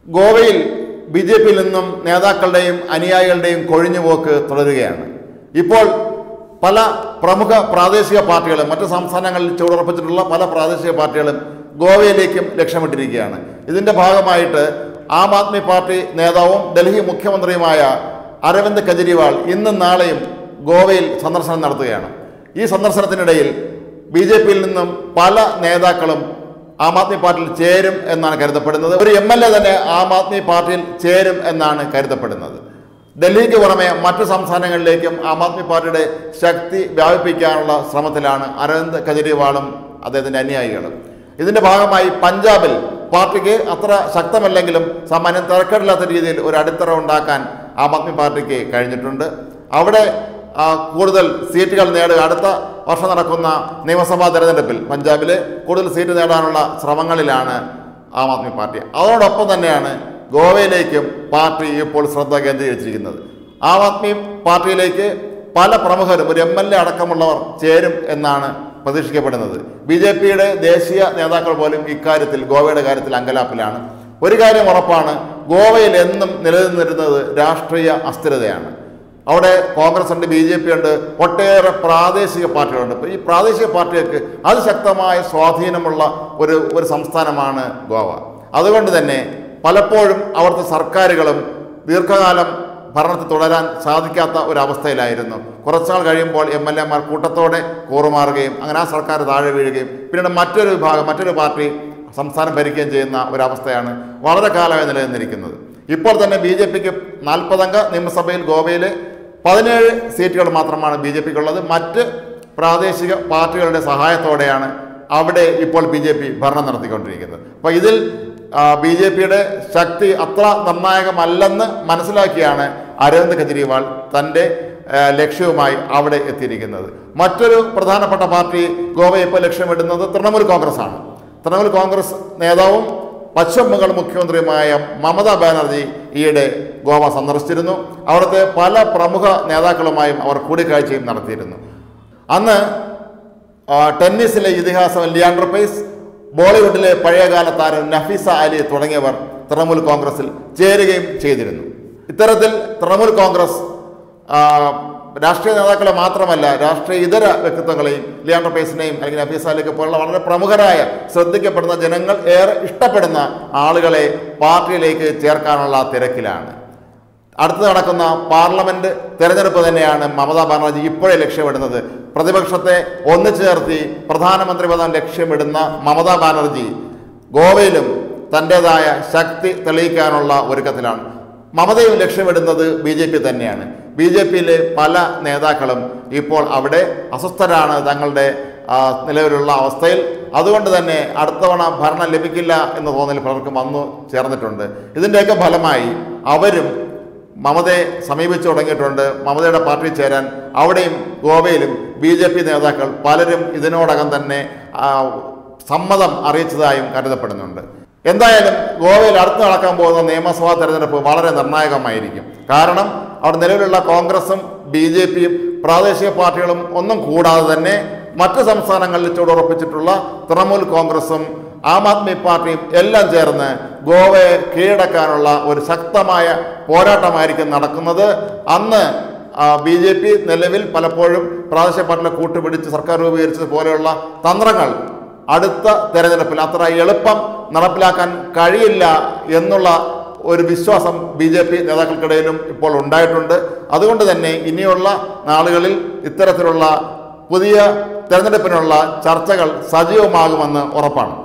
ഗോവയിൽ B J പിയിൽ നിന്നും നേതാക്കളുടെയും അനുയായികളുടെയും കൊഴിഞ്ഞുപോക്ക് തുടരുകയാണ് ഇപ്പോൾ പല പ്രമുഖ പ്രാദേശിക പാർട്ടികളും മറ്റ് സംസ്ഥാനങ്ങളിൽ ചുവടുറപ്പിച്ചിട്ടുള്ള പല പ്രാദേശിക പാർട്ടികളും ഗോവയിലേക്കും ലക്ഷ്യമിട്ടിരിക്കുകയാണ് ഇതിന്റെ ഭാഗമായിട്ട് ആം ആദ്മി പാർട്ടി നേതാവും ഡൽഹി മുഖ്യമന്ത്രിയുമായ അരവിന്ദ് കെജ്രിവാൾ ഇന്നും നാളെയും ഗോവയിൽ സന്ദർശനം നടത്തുകയാണ് ഈ സന്ദർശനത്തിനിടയിൽ ബി ജെ പിയിൽ നിന്നും പല നേതാക്കളും ആം ആദ്മി പാർട്ടിയിൽ ചേരും എന്നാണ് കരുതപ്പെടുന്നത് ഒരു എം എൽ എ തന്നെ ആം ആദ്മി പാർട്ടിയിൽ ചേരും എന്നാണ് കരുതപ്പെടുന്നത് ഡൽഹിക്ക് പുറമെ മറ്റു സംസ്ഥാനങ്ങളിലേക്കും ആം ആദ്മി പാർട്ടിയുടെ ശക്തി വ്യാപിപ്പിക്കാനുള്ള ശ്രമത്തിലാണ് അരവിന്ദ് കെജ്രിവാളും അദ്ദേഹത്തിന്റെ അനുയായികളും ഇതിന്റെ ഭാഗമായി പഞ്ചാബിൽ പാർട്ടിക്ക് അത്ര ശക്തമല്ലെങ്കിലും സാമാന്യം തിരക്കേടില്ലാത്ത രീതിയിൽ ഒരു അടിത്തറ ഉണ്ടാക്കാൻ ആം ആദ്മി പാർട്ടിക്ക് കഴിഞ്ഞിട്ടുണ്ട് അവിടെ ആ, കൂടുതൽ സീറ്റുകൾ നേടുക അടുത്ത വർഷം നടക്കുന്ന നിയമസഭാ തെരഞ്ഞെടുപ്പിൽ പഞ്ചാബിൽ കൂടുതൽ സീറ്റ് നേടാനുള്ള ശ്രമങ്ങളിലാണ് ആം ആദ്മി പാർട്ടി അതോടൊപ്പം തന്നെയാണ് ഗോവയിലേക്കും പാർട്ടി ഇപ്പോൾ ശ്രദ്ധ കേന്ദ്രീകരിച്ചിരിക്കുന്നത് ആം ആദ്മി പാർട്ടിയിലേക്ക് പല പ്രമുഖരും ഒരു എം എൽ എ അടക്കമുള്ളവർ ചേരും എന്നാണ് പ്രതീക്ഷിക്കപ്പെടുന്നത് ബി ജെ പിയുടെ ദേശീയ നേതാക്കൾ പോലും ഇക്കാര്യത്തിൽ ഗോവയുടെ കാര്യത്തിൽ അങ്കലാപ്പിലാണ് ഒരു കാര്യം ഉറപ്പാണ് ഗോവയിൽ എന്നും നിലനിന്നിരുന്നത് രാഷ്ട്രീയ അസ്ഥിരതയാണ് അവിടെ കോൺഗ്രസ് ഉണ്ട് ബി ജെ പി ഉണ്ട് ഒട്ടേറെ പ്രാദേശിക പാർട്ടികളുണ്ട് ഇപ്പോൾ ഈ പ്രാദേശിക പാർട്ടികൾക്ക് അതിശക്തമായ സ്വാധീനമുള്ള ഒരു ഒരു സംസ്ഥാനമാണ് ഗോവ അതുകൊണ്ട് തന്നെ പലപ്പോഴും അവിടുത്തെ സർക്കാരുകളും ദീർഘകാലം ഭരണത്തിൽ തുടരാൻ സാധിക്കാത്ത ഒരവസ്ഥയിലായിരുന്നു കുറച്ചാൾ കഴിയുമ്പോൾ എം എൽ എമാർ കൂട്ടത്തോടെ കൂറുമാറുകയും അങ്ങനെ ആ സർക്കാർ താഴെ വീഴുകയും പിന്നീട് മറ്റൊരു വിഭാഗം മറ്റൊരു പാർട്ടി സംസ്ഥാനം ഭരിക്കുകയും ചെയ്യുന്ന ഒരവസ്ഥയാണ് വളരെ കാലമായി നിലനിന്നിരിക്കുന്നത് ഇപ്പോൾ തന്നെ ബി ജെ പിക്ക് നാൽപ്പതംഗ നിയമസഭയിൽ ഗോവയിൽ പതിനേഴ് സീറ്റുകൾ മാത്രമാണ് ബി ജെ പിക്ക് ഉള്ളത് മറ്റ് പ്രാദേശിക പാർട്ടികളുടെ സഹായത്തോടെയാണ് അവിടെ ഇപ്പോൾ ബി ജെ പി ഭരണം നടത്തിക്കൊണ്ടിരിക്കുന്നത് അപ്പോൾ ഇതിൽ ബി ജെ പിയുടെ ശക്തി അത്ര നിർണായകമല്ലെന്ന് മനസ്സിലാക്കിയാണ് അരവിന്ദ് കെജ്രിവാൾ തൻ്റെ ആ, ലക്ഷ്യവുമായി അവിടെ എത്തിയിരിക്കുന്നത് മറ്റൊരു പ്രധാനപ്പെട്ട പാർട്ടി ഗോവ ഇപ്പോൾ ലക്ഷ്യമിടുന്നത് തൃണമൂൽ കോൺഗ്രസ് ആണ് തൃണമൂൽ കോൺഗ്രസ് നേതാവും പശ്ചിമ ബംഗാൾ മുഖ്യമന്ത്രിയുമായ മമതാ ബാനർജി ഈയിടെ ഗോവ സന്ദർശിച്ചിരുന്നു അവിടുത്തെ പല പ്രമുഖ നേതാക്കളുമായും അവർ കൂടിക്കാഴ്ചയും നടത്തിയിരുന്നു അന്ന് ആ, ടെന്നീസിലെ ഇതിഹാസം ലിയാൻഡർ പേസ് ബോളിവുഡിലെ പഴയകാല താരം നഫീസ അലി തുടങ്ങിയവർ തൃണമൂൽ കോൺഗ്രസിൽ ചേരുകയും ചെയ്തിരുന്നു ഇത്തരത്തിൽ തൃണമൂൽ കോൺഗ്രസ് ആ, രാഷ്ട്രീയ നേതാക്കളെ മാത്രമല്ല രാഷ്ട്രീയ ഇതര വ്യക്തിത്വങ്ങളെയും ലിയാൻഡർ പേസിനെയും അല്ലെങ്കിൽ നഫീസ അലിയൊക്കെ പോലുള്ള വളരെ പ്രമുഖരായ ശ്രദ്ധിക്കപ്പെടുന്ന ജനങ്ങൾ ഏറെ ഇഷ്ടപ്പെടുന്ന ആളുകളെ പാർട്ടിയിലേക്ക് ചേർക്കാനുള്ള തിരക്കിലാണ് അടുത്ത് നടക്കുന്ന പാർലമെന്റ് തെരഞ്ഞെടുപ്പ് തന്നെയാണ് മമതാ ബാനർജി ഇപ്പോഴേ ലക്ഷ്യമിടുന്നത് പ്രതിപക്ഷത്തെ ഒന്നിച്ചു ചേർത്തി പ്രധാനമന്ത്രി പദം ലക്ഷ്യമിടുന്ന മമതാ ബാനർജി ഗോവയിലും തൻ്റെതായ ശക്തി തെളിയിക്കാനുള്ള ഒരുക്കത്തിലാണ് മമതയും ലക്ഷ്യമിടുന്നത് ബി ജെ പി തന്നെയാണ് ബി ജെ പിയിലെ പല നേതാക്കളും ഇപ്പോൾ അവിടെ അസ്വസ്ഥരാണ് തങ്ങളുടെ ആ, നിലവിലുള്ള അവസ്ഥയിൽ അതുകൊണ്ട് തന്നെ അടുത്ത തവണ ഭരണം ലഭിക്കില്ല എന്ന് തോന്നൽ പലർക്കും വന്നു ചേർന്നിട്ടുണ്ട് ഇതിൻ്റെയൊക്കെ ഫലമായി അവരും മമതയെ സമീപിച്ചു തുടങ്ങിയിട്ടുണ്ട് മമതയുടെ പാർട്ടിയിൽ ചേരാൻ അവിടെയും ഗോവയിലും ബി ജെ പി നേതാക്കൾ പലരും ഇതിനോടകം തന്നെ ആ, സമ്മതം അറിയിച്ചതായും കരുതപ്പെടുന്നുണ്ട് എന്തായാലും ഗോവയിൽ അടുത്ത് നടക്കാൻ പോകുന്ന നിയമസഭാ തെരഞ്ഞെടുപ്പ് വളരെ നിർണായകമായിരിക്കും കാരണം അവിടെ നിലവിലുള്ള കോൺഗ്രസും ബി ജെ പിയും പ്രാദേശിക പാർട്ടികളും ഒന്നും കൂടാതെ തന്നെ മറ്റ് സംസ്ഥാനങ്ങളിൽ ചുവടുറപ്പിച്ചിട്ടുള്ള തൃണമൂൽ കോൺഗ്രസും ആം ആദ്മി പാർട്ടിയും എല്ലാം ചേർന്ന് ഗോവയെ കീഴടക്കാനുള്ള ഒരു ശക്തമായ പോരാട്ടമായിരിക്കും നടക്കുന്നത് അന്ന് ബി ജെ പി നിലവിൽ പലപ്പോഴും പ്രാദേശിക പാർട്ടികളെ കൂട്ടുപിടിച്ച് സർക്കാർ രൂപീകരിച്ചത് പോലെയുള്ള തന്ത്രങ്ങൾ അടുത്ത തെരഞ്ഞെടുപ്പിൽ അത്ര എളുപ്പം നടപ്പിലാക്കാൻ കഴിയില്ല എന്നുള്ള ഒരു വിശ്വാസം ബി ജെ പി നേതാക്കൾക്കിടയിലും ഇപ്പോൾ ഉണ്ടായിട്ടുണ്ട് അതുകൊണ്ട് തന്നെ ഇനിയുള്ള നാളുകളിൽ ഇത്തരത്തിലുള്ള പുതിയ തെരഞ്ഞെടുപ്പിനുള്ള ചർച്ചകൾ സജീവമാകുമെന്ന് ഉറപ്പാണ്